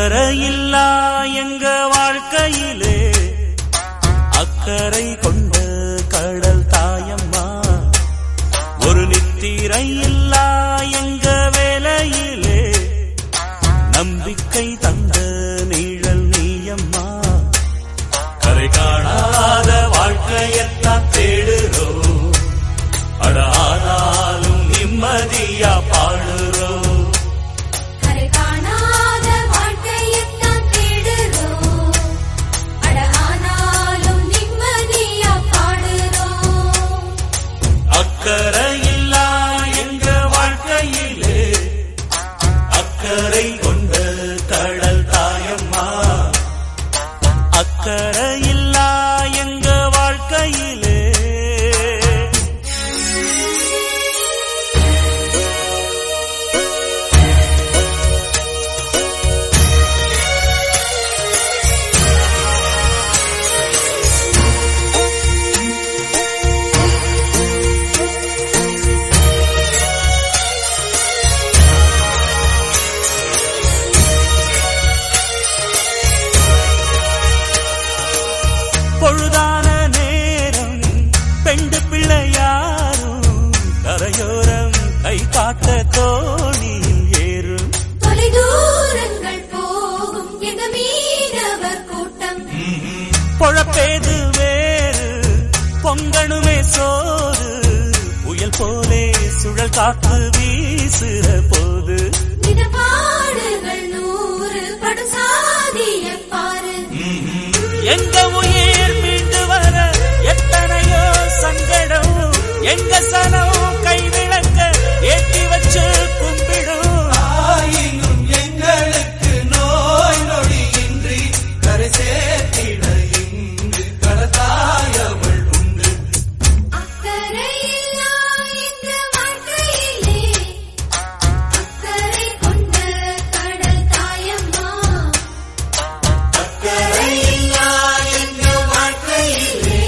அக்கறை இல்லா எங்க வாழ்க்கையிலே அக்கறை கொண்ட கடல் தாயம்மா ஒரு நித்திரை இல்லா எங்க வேலையிலே நம்பிக்கை தந்த நீழல் நீயம்மா கரை காணாத வாழ்க்கையத்தான் தேடுறோம் அட ஆனாலும் நிம்மதியா பாடுறோம் கரை காணாத வாழ்க்கையத்தான் தேடுறோம் அட ஆனாலும் நிம்மதியா பாடுறோம் அக்கறை இல்லா எங்க வாழ்க்கையிலே அக்கறை கொண்ட கடல் தாயம்மா அக்கறை இல்லா எங்க வாழ்க்கையிலே பொழுதான நேரம் பெண்டு பிள்ளையாரும் கரையோரம் கை காட்ட தோணியில் ஏறும் தொலைதூரங்கள் போகும் எங்க மீனவர் கூட்டம் பொழப்பேது வேறு பொங்கணுமே சோறு புயல் போலே சுழல் காத்து வீசுற போது மிதப்பாடுகள் நூறு படும் சாதிய பாரு எங்க உயிர் மீண்டு வர எத்தனையோ சங்கடம் எங்க சனம் கைவிளக்க ஏற்றி வச்சு கும்பிடும் ஆயினும் எங்களுக்கு நோய் நொடியின்றி கரை சேர்த்திட இங்கு கடத்தாயவள் உண்டு அக்கறையில்லா எங்க வாழ்க்கையிலே அக்கறை கொண்ட கடல் தாயம்மா கரையில்லா எங்க வாழ்க்கையிலே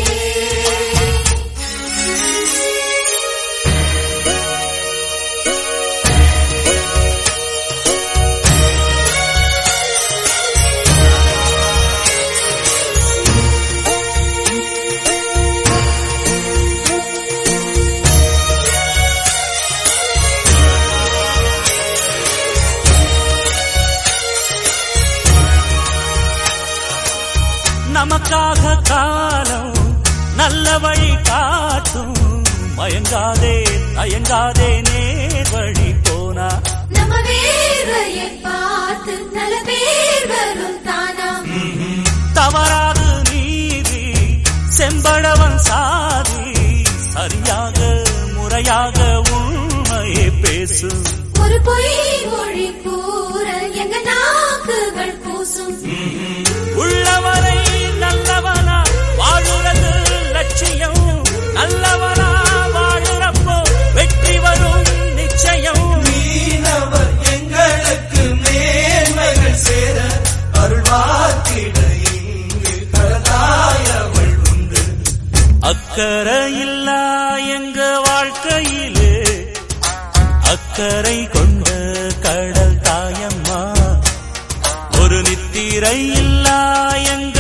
நமக்காக காலம் நல்ல வழி காட்டும் மயங்காதே தயங்காதே நேர் வழி போனா நம்ம வேர்வையை பார்த்து நல்ல பேர் வரும் தானா தவறாது நீதி செம்படவன் சாதி சரியாக முறையாக உண்மையை பேசும் ஒரு பொய் மொழி கூற எங்க நாக்குகள் கூசும் உள்ளவரை நல்லவனா வாழுறது லட்சியம் நல்லவனா வாழுறப்போ வெற்றி வரும் நிச்சயம் மீனவர் எங்களுக்கு மேன்மைகள் சேர அருள்வாக்கிட இங்கு கடத்தாயவள் உண்டு அக்கறை இல்லா எங்க வாழ்க்கையிலே அக்கறை கொண்ட கடல் தாயம்மா ஒரு நித்திரை இல்லா எங்க